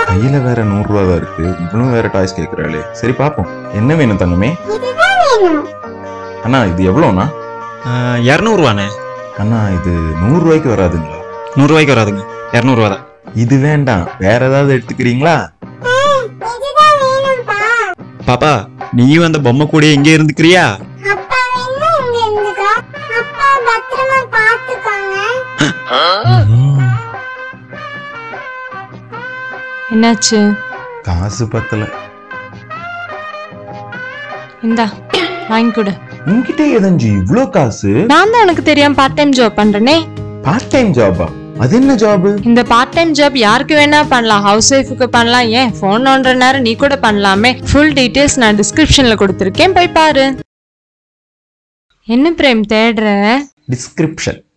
கையில வேற நூறு ரூபா தான் இருக்கு இவனும் வேற டாய்ஸ் கேக்குறாளே சரி பாப்போம் என்ன வேணும் தங்கமே இதுதான் வேணும் அண்ணா இது எவ்வளோண்ணா இரநூறுவாண்ணே அண்ணா இது நூறு ரூபாய்க்கு வராதுங்களா நூறுரூவாய்க்கு வராதுங்க இரநூறுவா தான் இது வேண்டாம் வேற ஏதாவது எடுத்துக்கிறீங்களா ம், இதுதான் வேணும்பா பாப்பா நீயும் அந்த பொம்மை கூடயே இங்கே இருந்துக்கிறியா அப்பா வேணா இங்க இருந்துக்கோ அப்பா பத்திரமா பாத்துக்கோங்க என்னாச்சு காசு பத்தல இந்தா வாங்கி கொடு உன்கிட்ட எதஞ்சு இவ்ளோ காசு நான் தான் உனக்கு தெரியாம பார்ட் டைம் ஜாப் பண்றேனே பார்ட் டைம் ஜாபா அது என்ன ஜாப் இந்த பார்ட் டைம் ஜாப் யாருக்கு வேணா பண்ணலாம் ஹவுஸ் ஒய்ஃபுக்கு பண்ணலாம் ஏன் ஃபோன் நோண்டுற நேரம் நீ கூட பண்ணலாமே ஃபுல் டீடைல்ஸ் நான் டிஸ்கிரிப்ஷன்ல கொடுத்துருக்கேன் போய் பாரு என்ன பிரேம் தேடுற டிஸ்கிரிப்ஷன்